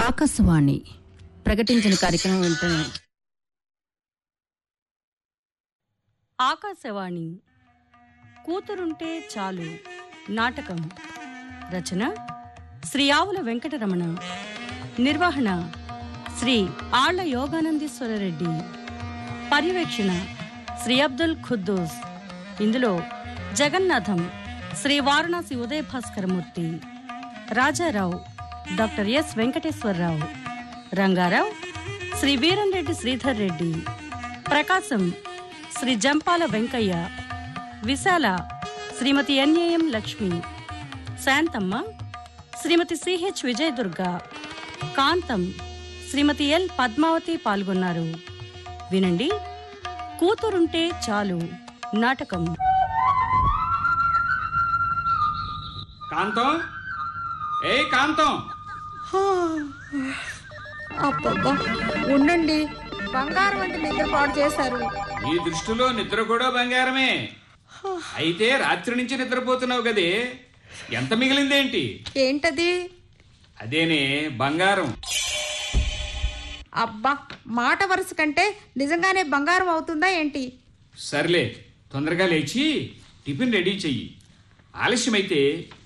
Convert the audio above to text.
ఆకాశవాణి ప్రకటించిన కార్యక్రమం వింటున్నాం ఆకాశవాణి కూతురుంటే చాలు నాటకం రచన శ్రీ ఆవుల వెంకటరమణ నిర్వహణ శ్రీ ఆళ్ల యోగానందీశ్వర రెడ్డి పర్యవేక్షణ శ్రీ అబ్దుల్ ఖుద్దూస్ ఇందులో Jagannatham Shri Varanasi Udaya Bhaskaramurthy Rajarao doctor S Venkateswararao Rangarao Shri Veeran Reddy Sridhar Reddy Prakasam Shri Jampala Venkayya Visala Shrimati N A M Lakshmi Shantamma Shrimati C H Vijayadurga Kantam Shrimati L Padmavati పాల్గొన్నారు వినండి కూతురుంటే చాలు నాటకం కాంతం ఏ కాంతం అబ్బబ్బా ఉండండి బంగారం వంటి నిద్ర పాడు చేశారు నీ దృష్టిలో నిద్ర కూడా బంగారమే అయితే రాత్రి నుంచి నిద్రపోతున్నావు కదే ఎంత మిగిలిందేంటి ఏంటది అదేనే బంగారం అబ్బా మాట వరుస కంటే నిజంగానే బంగారం అవుతుందా ఏంటి సర్లే తొందరగా లేచి టిఫిన్ రెడీ చెయ్యి ఆలస్యమైతే